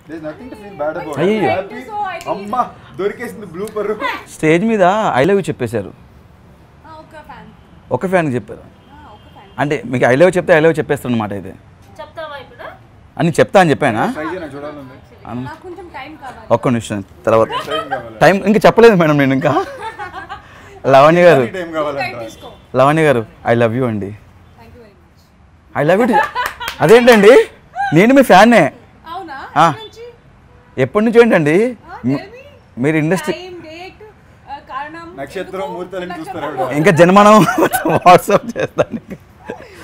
There's nothing to feel bad about. అయ్యయ్యో. Happy. So I think- అమ్మా దొరికేసింది blue పర్రు స్టేజ్ మీద ఐ లవ్ యూ చెప్పేశారు ఆ, ఒక ఫ్యాన్ ఒక ఫ్యాన్కి చెప్పారు ఒక ఫ్యాన్ అంటే మీకు ఐ లవ్ చెప్తే ఐ లవ్ చెప్పేస్తారు అనమాట అయితే చెప్తావా ఇప్పుడు అని చెప్తా అని చెప్పానా ట్రై చేయనా చూడాలండి నాకు కొంచెం టైం కావాలి ఒక్క నిమిషం తర్వాత టైం కావాలి టైం ఇంకా చెప్పలేదు మేడం నేను ఇంకా లవణ్య గారు టైం కావాలంట తీసుకో Lavanya garu I love you అండి thank you very much I love you అదేంటండి నేను మీ ఫ్యాన్నే అవునా ఆ. ఎక్కడి నుంచి ఎప్పటి నుంచి ఏంటండి మీ- tell me. మీరు ఇండస్ట్రీ టైం డేట్ కారణం నక్షత్రం ఎందుకు, ముహూర్తాలను నక్షత్రం, చూస్తారు ఆవిడ. ఇంకా జన్మనం వాట్సాప్ చేస్తాను ఇంకా.